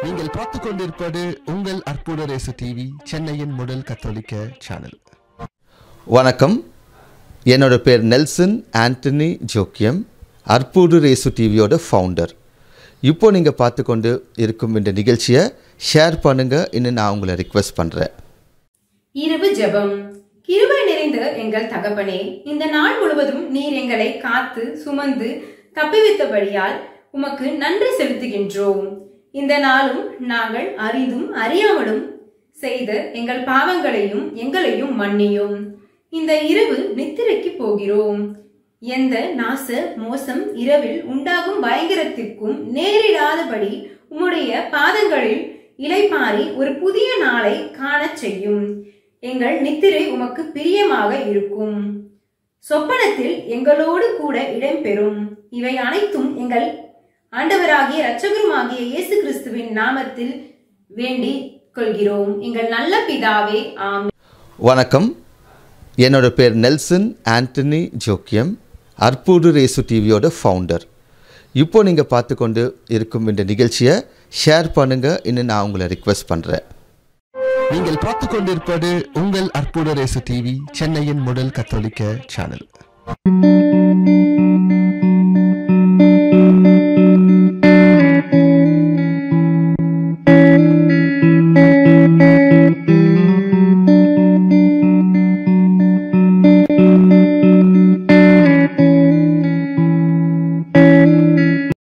நீங்கள் பார்த்துக் கொண்டிருப்பது உங்கள் அற்புத ரேசு டிவி சென்னையின் முதல் கத்தோலிக்க சேனல் வணக்கம் என்னோட பேர் நெல்சன் ஆண்டனி ஜோக்கியம் அற்புடு ரேசு டிவியோட ஃபவுண்டர் இப்போ நீங்கள் பார்த்து கொண்டு இருக்கும் இந்த நிகழ்ச்சியை ஷேர் பண்ணுங்கள் இன்னும் நான் உங்களை ரிக்வெஸ்ட் பண்ணுறேன் இரவு ஜெபம் கிருபை நிறைந்த எங்கள் தகப்பனே இந்த நாள் முழுவதும் நீர் எங்களை காத்து சுமந்து தப்பிவித்தபடியால் உமக்கு நன்றி செலுத்துகின்றோம் இந்த நாளும் நாங்கள் அறிந்தும் அறியாமலும் செய்த எங்கள் பாவங்களையும் எங்களையும் மன்னியும் இந்த இரவு நித்திரைக்கு போகிறோம் எந்த நாச மோசம் இரவில் உண்டாகும் பயங்கரத்திற்கும் நேரிடாதபடி உம்முடைய பாதங்களில் இலைப்பாரி ஒரு புதிய நாளை காணச் செய்யும் எங்கள் நித்திரை உமக்கு பிரியமாக இருக்கும் சொப்பனத்தில் எங்களோடு கூட இடம்பெறும் இவை அனைத்தும் எங்கள் ஆண்டவராகிய இரட்சகருமாகிய இயேசு கிறிஸ்துவின் நாமத்தில் வேண்டிக் கொள்கிறோம் எங்கள் நல்ல பிதாவே ஆமென் வணக்கம் என்னோட பேர் நெல்சன் ஆண்டனி ஜோக்கியம் அற்புடு ரேசு டிவியோட ஃபவுண்டர் இப்போ நீங்கள் பார்த்து கொண்டு இருக்கும் இந்த நிகழ்ச்சியை ஷேர் பண்ணுங்கள் இன்னும் நான் உங்களை ரிக்வெஸ்ட் பண்ணுறேன் நீங்கள் பார்த்துக் கொண்டிருப்பது உங்கள் அற்புத ரேசு டிவி சென்னையின் முதல் கத்தோலிக்க சேனல்